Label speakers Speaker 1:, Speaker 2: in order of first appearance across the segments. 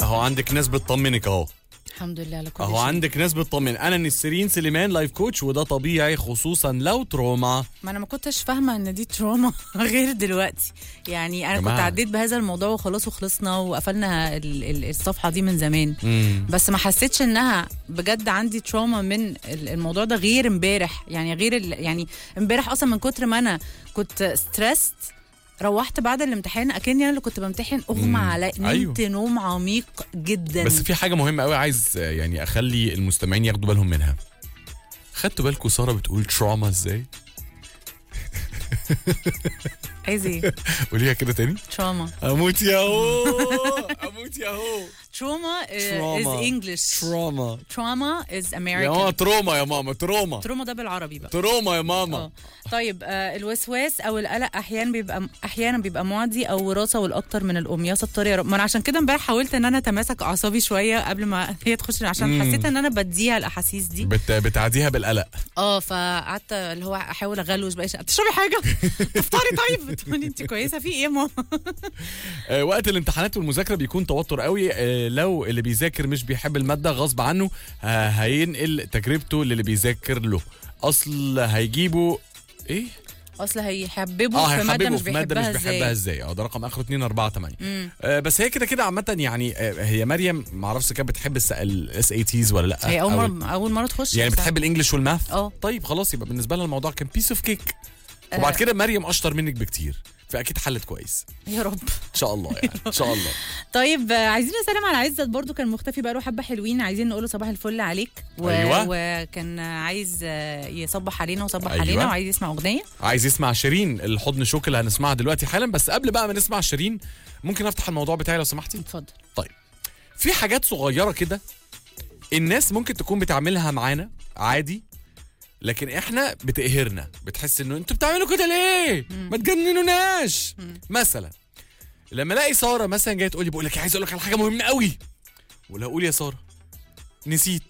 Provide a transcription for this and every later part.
Speaker 1: اهو عندك ناس بتطمنك اهو
Speaker 2: الحمد لله على كل
Speaker 1: اهو
Speaker 2: شيء
Speaker 1: عندك ناس بتطمن انا نسرين سليمان لايف كوتش وده طبيعي خصوصا لو تروما
Speaker 2: ما انا ما كنتش فاهمه ان دي تروما غير دلوقتي يعني انا كنت
Speaker 1: جماعة.
Speaker 2: عديت بهذا الموضوع وخلاص وخلصنا وقفلنا ال- ال- الصفحه دي من زمان
Speaker 1: مم.
Speaker 2: بس ما حسيتش انها بجد عندي تروما من ال- الموضوع ده غير امبارح يعني غير ال- يعني امبارح اصلا من كتر ما انا كنت ستريسد روحت بعد الامتحان اكني انا اللي كنت بمتحن اغمى عليا
Speaker 1: أيوه.
Speaker 2: نمت نوم عميق جدا
Speaker 1: بس في حاجه مهمه قوي عايز آه، يعني اخلي المستمعين ياخدوا بالهم منها خدتوا بالكم ساره بتقول تروما ازاي
Speaker 2: عايز ايه
Speaker 1: قوليها كده تاني
Speaker 2: تروما
Speaker 1: اموت يا هو اموت يا هو
Speaker 2: تروما از
Speaker 1: Trauma.
Speaker 2: انجلش
Speaker 1: تروما
Speaker 2: تروما از
Speaker 1: يا ماما
Speaker 2: امريكان
Speaker 1: تروما يا ماما تروما
Speaker 2: تروما ده بالعربي بقى
Speaker 1: تروما يا ماما
Speaker 2: اه طيب آه الوسواس او القلق احيانا بيبقى احيانا بيبقى معدي او وراثه والاكتر من الام يا ستار يا رب ما انا عشان كده امبارح حاولت ان انا اتماسك اعصابي شويه قبل ما هي تخش عشان
Speaker 1: مم.
Speaker 2: حسيت ان انا بديها الاحاسيس دي
Speaker 1: بت... بتعديها بالقلق
Speaker 2: اه فقعدت اللي هو احاول اغلوش بقى تشربي حاجه افطري طيب تقولي انت كويسه في ايه يا ماما
Speaker 1: آه، وقت الامتحانات والمذاكره بيكون توتر قوي آه، لو اللي بيذاكر مش بيحب الماده غصب عنه آه، هينقل تجربته للي بيذاكر له اصل هيجيبوا ايه
Speaker 2: اصل هيحببوا
Speaker 1: اه
Speaker 2: في ماده
Speaker 1: هيحببه
Speaker 2: مش
Speaker 1: في ماده مش
Speaker 2: بيحبها
Speaker 1: بيحبها
Speaker 2: ازاي
Speaker 1: ازاي اه ده رقم اخره 2 4 8
Speaker 2: مم.
Speaker 1: آه بس هي كده كده عامه يعني آه هي مريم ما اعرفش كانت بتحب الاس اي تيز ولا لا
Speaker 2: هي اول
Speaker 1: أو-
Speaker 2: مره اول مره تخش
Speaker 1: يعني
Speaker 2: بس-
Speaker 1: بتحب الانجليش والماث
Speaker 2: اه.
Speaker 1: طيب خلاص يبقى بالنسبه لها الموضوع كان بيس اوف كيك وبعد كده مريم اشطر منك بكتير فاكيد حلت كويس
Speaker 2: يا رب
Speaker 1: ان شاء الله يعني ان شاء الله
Speaker 2: طيب آه، عايزين نسلم على عزت برضو كان مختفي بقاله حبه حلوين عايزين نقول له صباح الفل عليك و...
Speaker 1: أيوة.
Speaker 2: وكان عايز آه، يصبح علينا وصبح
Speaker 1: أيوة.
Speaker 2: علينا وعايز يسمع اغنيه
Speaker 1: عايز يسمع شيرين الحضن شوك اللي هنسمعها دلوقتي حالا بس قبل بقى ما نسمع شيرين ممكن افتح الموضوع بتاعي لو سمحتي
Speaker 2: اتفضل
Speaker 1: طيب في حاجات صغيره كده الناس ممكن تكون بتعملها معانا عادي لكن احنا بتقهرنا بتحس انه انتوا بتعملوا كده ليه ما تجننوناش مثلا لما الاقي ساره مثلا جايه تقول لي بقول لك عايز اقول لك على حاجه مهمه قوي ولا اقول يا ساره نسيت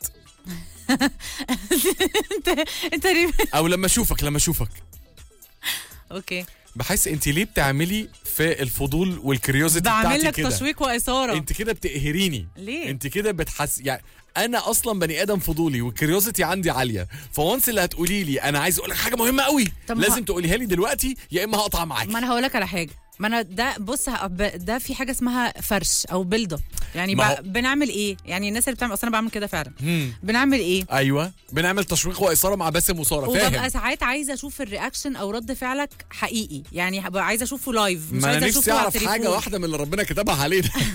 Speaker 2: انت انت ليه
Speaker 1: او لما اشوفك لما اشوفك
Speaker 2: اوكي
Speaker 1: بحس انت ليه بتعملي في الفضول والكريوزيتي
Speaker 2: بعمل
Speaker 1: بتاعتي
Speaker 2: لك
Speaker 1: كده
Speaker 2: تشويق واثاره
Speaker 1: انت كده بتقهريني
Speaker 2: ليه؟
Speaker 1: انت كده بتحس يعني انا اصلا بني ادم فضولي والكريوزيتي عندي عاليه فوانس اللي هتقولي لي انا عايز اقول لك حاجه مهمه قوي
Speaker 2: طب ما-
Speaker 1: لازم تقوليها لي دلوقتي يا اما هقطع معاكي
Speaker 2: ما انا هقول لك على حاجه ما انا ده بص ه- ب- ده في حاجه اسمها فرش او بيلد اب يعني
Speaker 1: ما هو-
Speaker 2: ب- بنعمل ايه يعني الناس اللي بتعمل اصل انا بعمل كده فعلا
Speaker 1: مم.
Speaker 2: بنعمل ايه
Speaker 1: ايوه بنعمل تشويق واثاره مع باسم وساره
Speaker 2: وببقى
Speaker 1: فاهم
Speaker 2: ساعات عايزه اشوف الرياكشن او رد فعلك حقيقي يعني هبقى عايزه اشوفه لايف مش
Speaker 1: ما انا
Speaker 2: عايزه
Speaker 1: نفسي
Speaker 2: اشوفه على
Speaker 1: اعرف حاجه
Speaker 2: التليفون.
Speaker 1: واحده من اللي ربنا كتبها علينا